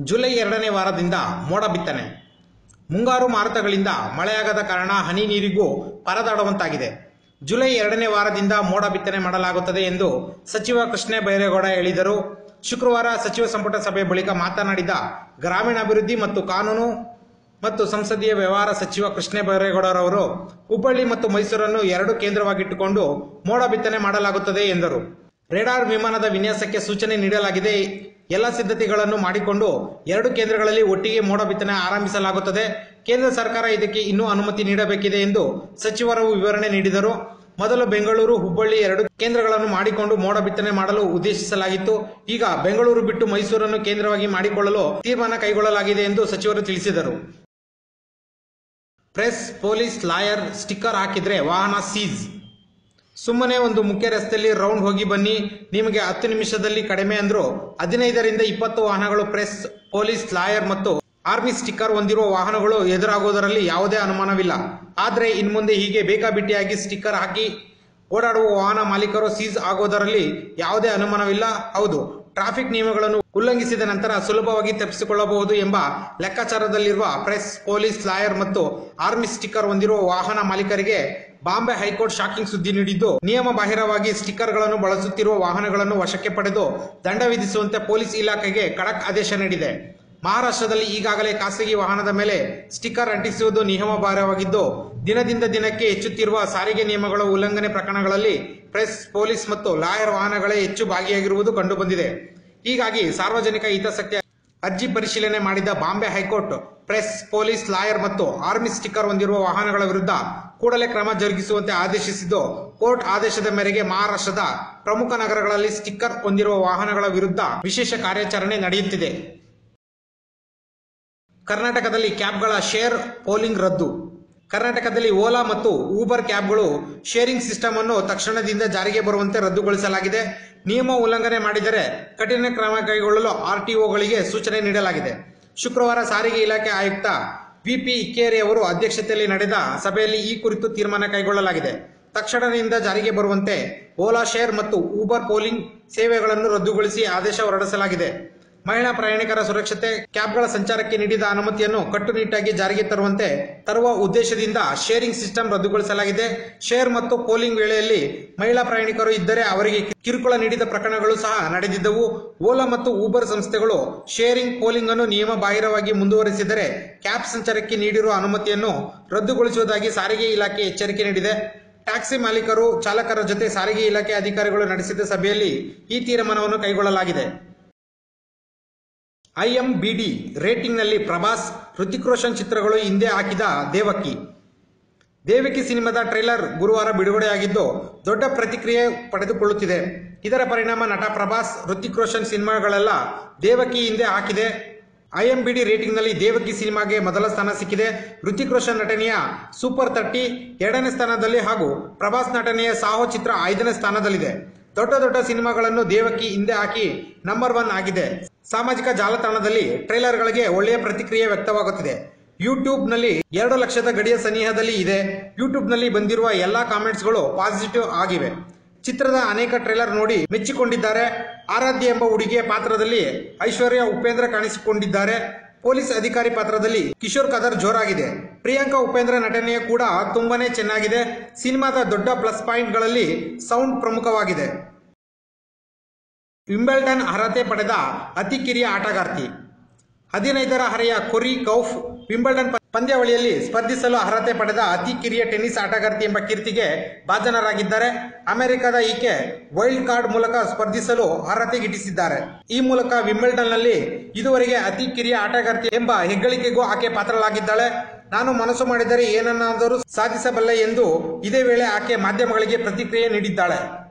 July ಎರಡನೇ ವಾರದಿಂದ ಮೋಡ ಬಿತ್ತನೆ ಮುಂಗಾರು ಮಾರುತಗಳಿಂದ ಮಳೆಯಾಗದ ಕಾರಣ ಹನಿ ನೀರಿಗೂ ಪರದಾಡುವಂತಾಗಿದೆ ಜುಲೈ ಎರಡನೇ ವಾರದಿಂದ ಮೋಡ ಬಿತ್ತನೆ ಮಾಡಲಾಗುತ್ತದೆ ಎಂದು ಸಚಿವ ಕೃಷ್ಣ ಬೈರೇಗೌಡ ಹೇಳಿದರು ಶುಕ್ರವಾರ ಸಚಿವ ಸಂಪುಟ ಸಭೆ ಬಳಿಕ ಮಾತನಾಡಿದ ಗ್ರಾಮೀಣಾಭಿವೃದ್ಧಿ ಮತ್ತು ಕಾನೂನು ಮತ್ತು ಸಂಸದೀಯ ವ್ಯವಹಾರ ಸಚಿವ ಕೃಷ್ಣ ಬೈರೇಗೌಡರವರು ಹುಬ್ಬಳ್ಳಿ ಮತ್ತು ಮೈಸೂರನ್ನು ಎರಡು ಕೇಂದ್ರವಾಗಿಟ್ಟುಕೊಂಡು ಮೋಡ ಬಿತ್ತನೆ ಮಾಡಲಾಗುತ್ತದೆ ಎಂದರು ರೇಡಾರ್ ವಿಮಾನದ ವಿನ್ಯಾಸಕ್ಕೆ ಸೂಚನೆ ನೀಡಲಾಗಿದೆ ಎಲ್ಲ ಸಿದ್ಧತೆಗಳನ್ನು ಮಾಡಿಕೊಂಡು ಎರಡು ಕೇಂದ್ರಗಳಲ್ಲಿ ಒಟ್ಟಿಗೆ ಮೋಡ ಬಿತ್ತನೆ ಆರಂಭಿಸಲಾಗುತ್ತದೆ ಕೇಂದ್ರ ಸರ್ಕಾರ ಇದಕ್ಕೆ ಇನ್ನೂ ಅನುಮತಿ ನೀಡಬೇಕಿದೆ ಎಂದು ಸಚಿವರು ವಿವರಣೆ ನೀಡಿದರು ಮೊದಲು ಬೆಂಗಳೂರು ಹುಬ್ಬಳ್ಳಿ ಎರಡು ಕೇಂದ್ರಗಳನ್ನು ಮಾಡಿಕೊಂಡು ಮೋಡ ಬಿತ್ತನೆ ಮಾಡಲು ಉದ್ದೇಶಿಸಲಾಗಿತ್ತು ಈಗ ಬೆಂಗಳೂರು ಬಿಟ್ಟು ಮೈಸೂರನ್ನು ಕೇಂದ್ರವಾಗಿ ಮಾಡಿಕೊಳ್ಳಲು ತೀರ್ಮಾನ ಕೈಗೊಳ್ಳಲಾಗಿದೆ ಎಂದು ಸಚಿವರು ತಿಳಿಸಿದರು ಪ್ರೆಸ್ ಪೊಲೀಸ್ ಲಾಯರ್ ಸ್ಟಿಕ್ಕರ್ ಹಾಕಿದ್ರೆ ವಾಹನ ಸೀಸ್ ಸುಮ್ಮನೆ ಒಂದು ಮುಖ್ಯ ರಸ್ತೆಯಲ್ಲಿ ರೌಂಡ್ ಹೋಗಿ ಬನ್ನಿ ನಿಮಗೆ ಹತ್ತು ನಿಮಿಷದಲ್ಲಿ ಕಡಿಮೆ ಅಂದ್ರು ಹದಿನೈದರಿಂದ ಇಪ್ಪತ್ತು ವಾಹನಗಳು ಪ್ರೆಸ್ ಪೊಲೀಸ್ ಲಾಯರ್ ಮತ್ತು ಆರ್ಮಿ ಸ್ಟಿಕ್ಕರ್ ಹೊಂದಿರುವ ವಾಹನಗಳು ಎದುರಾಗುವುದರಲ್ಲಿ ಯಾವುದೇ ಅನುಮಾನವಿಲ್ಲ ಆದರೆ ಇನ್ಮುಂದೆ ಹೀಗೆ ಬೇಕಾಬಿಟ್ಟಿಯಾಗಿ ಸ್ಟಿಕ್ಕರ್ ಹಾಕಿ ಓಡಾಡುವ ವಾಹನ ಮಾಲೀಕರು ಸೀಸ್ ಆಗುವುದರಲ್ಲಿ ಯಾವುದೇ ಅನುಮಾನವಿಲ್ಲ ಹೌದು ಟ್ರಾಫಿಕ್ ನಿಯಮಗಳನ್ನು ಉಲ್ಲಂಘಿಸಿದ ನಂತರ ಸುಲಭವಾಗಿ ತಪ್ಪಿಸಿಕೊಳ್ಳಬಹುದು ಎಂಬ ಲೆಕ್ಕಾಚಾರದಲ್ಲಿರುವ ಪ್ರೆಸ್ ಪೊಲೀಸ್ ಲಾಯರ್ ಮತ್ತು ಆರ್ಮಿ ಸ್ಟಿಕ್ಕರ್ ಹೊಂದಿರುವ ವಾಹನ ಮಾಲೀಕರಿಗೆ ಬಾಂಬೆ ಹೈಕೋರ್ಟ್ ಶಾಕಿಂಗ್ ಸುದ್ದಿ ನೀಡಿದ್ದು ನಿಯಮ ಬಾಹಿರವಾಗಿ ಸ್ಟಿಕ್ಕರ್ಗಳನ್ನು ಬಳಸುತ್ತಿರುವ ವಾಹನಗಳನ್ನು ವಶಕ್ಕೆ ಪಡೆದು ದಂಡ ವಿಧಿಸುವಂತೆ ಪೊಲೀಸ್ ಇಲಾಖೆಗೆ ಖಡಕ್ ಆದೇಶ ನೀಡಿದೆ ಮಹಾರಾಷ್ಟ್ರದಲ್ಲಿ ಈಗಾಗಲೇ ಖಾಸಗಿ ವಾಹನದ ಮೇಲೆ ಸ್ಟಿಕ್ಕರ್ ಅಂಟಿಸುವುದು ನಿಯಮಬಾಹಿರವಾಗಿದ್ದು ದಿನದಿಂದ ದಿನಕ್ಕೆ ಹೆಚ್ಚುತ್ತಿರುವ ಸಾರಿಗೆ ನಿಯಮಗಳ ಉಲ್ಲಂಘನೆ ಪ್ರಕರಣಗಳಲ್ಲಿ ಪ್ರೆಸ್ ಪೊಲೀಸ್ ಮತ್ತು ಲಾಯರ್ ವಾಹನಗಳೇ ಹೆಚ್ಚು ಭಾಗಿಯಾಗಿರುವುದು ಕಂಡುಬಂದಿದೆ ಹೀಗಾಗಿ ಸಾರ್ವಜನಿಕ ಹಿತಾಸಕ್ತಿ ಅರ್ಜಿ ಪರಿಶೀಲನೆ ಮಾಡಿದ Bombay high court press police lawyer ಮತ್ತು ಆರ್ಮಿ ಸ್ಟಿಕ್ಕರ್ ಹೊಂದಿರುವ ವಾಹನಗಳ ವಿರುದ್ಧ ಕೂಡಲೇ ಕ್ರಮ ಜರುಗಿಸುವಂತೆ ಆದೇಶಿಸಿದ್ದು ಕೋರ್ಟ್ ಆದೇಶದ ಮೇರೆಗೆ ಮಹಾರಾಷ್ಟ್ರದ ಪ್ರಮುಖ ನಗರಗಳಲ್ಲಿ ಸ್ಟಿಕ್ಕರ್ ಹೊಂದಿರುವ ವಾಹನಗಳ ವಿರುದ್ಧ ವಿಶೇಷ ಕಾರ್ಯಾಚರಣೆ ನಡೆಯುತ್ತಿದೆ ಕರ್ನಾಟಕದಲ್ಲಿ ಕ್ಯಾಬ್ಗಳ ಶೇರ್ ಪೋಲಿಂಗ್ ರದ್ದು ಕರ್ನಾಟಕದಲ್ಲಿ ಓಲಾ ಮತ್ತು ಊಬರ್ ಕ್ಯಾಬ್ಗಳು ಶೇರಿಂಗ್ ಸಿಸ್ಟಮ್ ಅನ್ನು ತಕ್ಷಣದಿಂದ ಜಾರಿಗೆ ಬರುವಂತೆ ರದ್ದುಗೊಳಿಸಲಾಗಿದೆ ನಿಯಮ ಉಲ್ಲಂಘನೆ ಮಾಡಿದರೆ ಕಠಿಣ ಕ್ರಮ ಕೈಗೊಳ್ಳಲು ಆರ್ಟಿಒಗಳಿಗೆ ಸೂಚನೆ ನೀಡಲಾಗಿದೆ ಶುಕ್ರವಾರ ಸಾರಿಗೆ ಇಲಾಖೆ ಆಯುಕ್ತ ವಿಪಿ ಇಕ್ಕೇರಿ ಅವರು ಅಧ್ಯಕ್ಷತೆಯಲ್ಲಿ ನಡೆದ ಸಭೆಯಲ್ಲಿ ಈ ಕುರಿತು ತೀರ್ಮಾನ ಕೈಗೊಳ್ಳಲಾಗಿದೆ ತಕ್ಷಣದಿಂದ ಜಾರಿಗೆ ಬರುವಂತೆ ಓಲಾ ಶೇರ್ ಮತ್ತು ಊಬರ್ ಪೋಲಿಂಗ್ ಸೇವೆಗಳನ್ನು ರದ್ದುಗೊಳಿಸಿ ಆದೇಶ ಹೊರಡಿಸಲಾಗಿದೆ ಮಹಿಳಾ ಪ್ರಯಾಣಿಕರ ಸುರಕ್ಷತೆ ಕ್ಯಾಬ್ಗಳ ಸಂಚಾರಕ್ಕೆ ನೀಡಿದ ಅನುಮತಿಯನ್ನು ಕಟ್ಟುನಿಟ್ಟಾಗಿ ಜಾರಿಗೆ ತರುವಂತೆ ತರುವ ಉದ್ದೇಶದಿಂದ ಶೇರಿಂಗ್ ಸಿಸ್ಟಮ್ ರದ್ದುಗೊಳಿಸಲಾಗಿದೆ ಶೇರ್ ಮತ್ತು ಪೋಲಿಂಗ್ ವೇಳೆಯಲ್ಲಿ ಮಹಿಳಾ ಪ್ರಯಾಣಿಕರು ಇದ್ದರೆ ಅವರಿಗೆ ಕಿರುಕುಳ ನೀಡಿದ ಪ್ರಕರಣಗಳು ಸಹ ನಡೆದಿದ್ದವು ಓಲಾ ಮತ್ತು ಊಬರ್ ಸಂಸ್ಥೆಗಳು ಶೇರಿಂಗ್ ಪೋಲಿಂಗ್ ಅನ್ನು ನಿಯಮ ಬಾಹಿರವಾಗಿ ಮುಂದುವರೆಸಿದರೆ ಕ್ಯಾಬ್ ಸಂಚಾರಕ್ಕೆ ನೀಡಿರುವ ಅನುಮತಿಯನ್ನು ರದ್ದುಗೊಳಿಸುವುದಾಗಿ ಸಾರಿಗೆ ಇಲಾಖೆ ಎಚ್ಚರಿಕೆ ನೀಡಿದೆ ಟ್ಯಾಕ್ಸಿ ಮಾಲೀಕರು ಚಾಲಕರ ಜೊತೆ ಸಾರಿಗೆ ಇಲಾಖೆ ಅಧಿಕಾರಿಗಳು ನಡೆಸಿದ ಸಭೆಯಲ್ಲಿ ಈ ತೀರ್ಮಾನವನ್ನು ಕೈಗೊಳ್ಳಲಾಗಿದೆ ಐಎಂಬಿಡಿ ರೇಟಿಂಗ್ನಲ್ಲಿ ಪ್ರಭಾಸ್ ಹೃತಿಕ್ ರೋಷನ್ ಚಿತ್ರಗಳು ಹಿಂದೆ ಹಾಕಿದ ದೇವಕ್ಕಿ ದೇವಕಿ ಸಿನಿಮಾದ ಟ್ರೈಲರ್ ಗುರುವಾರ ಬಿಡುಗಡೆಯಾಗಿದ್ದು ದೊಡ್ಡ ಪ್ರತಿಕ್ರಿಯೆ ಪಡೆದುಕೊಳ್ಳುತ್ತಿದೆ ಇದರ ಪರಿಣಾಮ ನಟ ಪ್ರಭಾಸ್ ಹೃತಿಕ್ ರೋಷನ್ ಸಿನಿಮಾಗಳೆಲ್ಲ ದೇವಕಿ ಹಿಂದೆ ಹಾಕಿದೆ ಐಎಂಬಿಡಿ ರೇಟಿಂಗ್ನಲ್ಲಿ ದೇವಕಿ ಸಿನಿಮಾಗೆ ಮೊದಲ ಸ್ಥಾನ ಸಿಕ್ಕಿದೆ ಹೃತಿಕ್ ರೋಷನ್ ನಟನೆಯ ಸೂಪರ್ ತರ್ಟಿ ಎರಡನೇ ಸ್ಥಾನದಲ್ಲಿ ಹಾಗೂ ಪ್ರಭಾಸ್ ನಟನೆಯ ಸಾಹೋ ಚಿತ್ರ ಐದನೇ ಸ್ಥಾನದಲ್ಲಿದೆ ದೊಡ್ಡ ದೊಡ್ಡ ಸಿನಿಮಾಗಳನ್ನು ದೇವಕಿ ಹಿಂದೆ ಹಾಕಿ ನಂಬರ್ ಒನ್ ಆಗಿದೆ ಸಾಮಾಜಿಕ ಜಾಲತಾಣದಲ್ಲಿ ಟ್ರೈಲರ್ಗಳಿಗೆ ಒಳ್ಳೆಯ ಪ್ರತಿಕ್ರಿಯೆ ವ್ಯಕ್ತವಾಗುತ್ತಿದೆ ಯೂಟ್ಯೂಬ್ನಲ್ಲಿ ಎರಡು ಲಕ್ಷದ ಗಡಿಯ ಸನಿಹದಲ್ಲಿ ಇದೆ ಯೂಟ್ಯೂಬ್ನಲ್ಲಿ ಬಂದಿರುವ ಎಲ್ಲಾ ಕಾಮೆಂಟ್ಸ್ಗಳು ಪಾಸಿಟಿವ್ ಆಗಿವೆ ಚಿತ್ರದ ಅನೇಕ ಟ್ರೈಲರ್ ನೋಡಿ ಮೆಚ್ಚಿಕೊಂಡಿದ್ದಾರೆ ಆರಾಧ್ಯ ಎಂಬ ಹುಡುಗಿಯ ಪಾತ್ರದಲ್ಲಿ ಐಶ್ವರ್ಯ ಉಪೇಂದ್ರ ಕಾಣಿಸಿಕೊಂಡಿದ್ದಾರೆ ಪೊಲೀಸ್ ಅಧಿಕಾರಿ ಪಾತ್ರದಲ್ಲಿ ಕಿಶೋರ್ ಕದರ್ ಜೋರಾಗಿದೆ ಪ್ರಿಯಾಂಕಾ ಉಪೇಂದ್ರ ನಟನೆಯ ಕೂಡ ತುಂಬಾನೇ ಚೆನ್ನಾಗಿದೆ ಸಿನಿಮಾದ ದೊಡ್ಡ ಪ್ಲಸ್ ಪಾಯಿಂಟ್ಗಳಲ್ಲಿ ಸೌಂಡ್ ಪ್ರಮುಖವಾಗಿದೆ ವಿಂಬಲ್ಡನ್ ಅರ್ಹತೆ ಪಡೆದ ಅತಿ ಕಿರಿಯ ಆಟಗಾರ್ತಿ ಹದಿನೈದರ ಹರೆಯ ಕೊರಿ ಕೌಫ್ ವಿಂಬಲ್ಡನ್ ಪಂದ್ಯಾವಳಿಯಲ್ಲಿ ಸ್ಪರ್ಧಿಸಲು ಅರ್ಹತೆ ಪಡೆದ ಅತಿ ಕಿರಿಯ ಟೆನ್ನಿಸ್ ಆಟಗಾರ್ತಿ ಎಂಬ ಕೀರ್ತಿಗೆ ಭಾಜನರಾಗಿದ್ದಾರೆ ಅಮೆರಿಕದ ಈಕೆ ವೈಲ್ಡ್ ಕಾರ್ಡ್ ಮೂಲಕ ಸ್ಪರ್ಧಿಸಲು ಅರ್ಹತೆ ಗಿಟ್ಟಿಸಿದ್ದಾರೆ ಈ ಮೂಲಕ ವಿಂಬಲ್ಡನ್ನಲ್ಲಿ ಇದುವರೆಗೆ ಅತಿ ಕಿರಿಯ ಆಟಗಾರ್ತಿ ಎಂಬ ಹೆಗ್ಗಳಿಕೆಗೂ ಆಕೆ ಪಾತ್ರಳಾಗಿದ್ದಾಳೆ ನಾನು ಮನಸ್ಸು ಮಾಡಿದರೆ ಏನನ್ನಾದರೂ ಸಾಧಿಸಬಲ್ಲೆ ಎಂದು ಇದೇ ವೇಳೆ ಆಕೆ ಮಾಧ್ಯಮಗಳಿಗೆ ಪ್ರತಿಕ್ರಿಯೆ ನೀಡಿದ್ದಾಳೆ